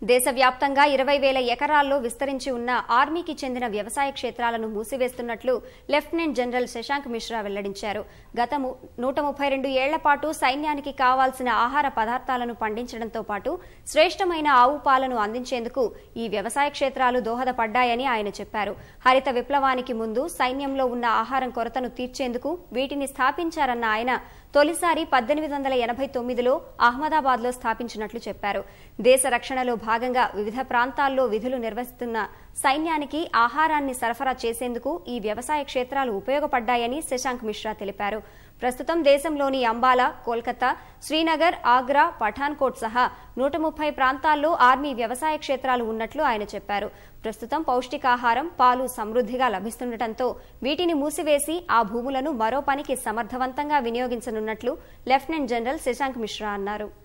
దేశవ్యాప్తంగా ఇరవై వేల ఎకరాల్లో విస్తరించి ఉన్న ఆర్మీకి చెందిన వ్యవసాయ క్షేత్రాలను మూసివేస్తున్నట్లు లెఫ్టినెంట్ జనరల్ శశాంక్ మిశ్రా వెల్లడించారు గత ము- నూట ముప్పై రెండు ఏళ్ల పాటు సైన్యానికి కావాల్సిన ఆహార పదార్థాలను పండించడంతో పాటు శ్రేష్టమైన ఆవు పాలను అందించేందుకు ఈ వ్యవసాయ క్షేత్రాలు దోహదపడ్డాయని ఆయన చెప్పారు హరిత విప్లవానికి ముందు సైన్యంలో ఉన్న ఆహారం కొరతను తీర్చేందుకు వీటిని స్థాపించారన్న ఆయన తొలిసారి పద్దెనిమిది వందల ఎనభై తొమ్మిదిలో అహ్మదాబాద్లో స్థాపించినట్లు చెప్పారు దేశ రక్షణలో భాగంగా వివిధ ప్రాంతాల్లో విధులు నిర్వహిస్తున్న సైన్యానికి ఆహారాన్ని సరఫరా చేసేందుకు ఈ వ్యవసాయ క్షేత్రాలు ఉపయోగపడ్డాయని శశాంక్ మిశ్రా తెలిపారు ప్రస్తుతం దేశంలోని అంబాలా కోల్కతా శ్రీనగర్ ఆగ్రా పఠాన్కోట్ సహా నూట ముప్పై ప్రాంతాల్లో ఆర్మీ వ్యవసాయ క్షేత్రాలు ఉన్నట్లు ఆయన చెప్పారు ప్రస్తుతం పౌష్టికాహారం పాలు సమృద్ధిగా లభిస్తుండటంతో వీటిని మూసివేసి ఆ భూములను మరో పనికి సమర్థవంతంగా వినియోగించనున్నట్లు లెఫ్టినెంట్ జనరల్ శశాంక్ మిశ్రా అన్నారు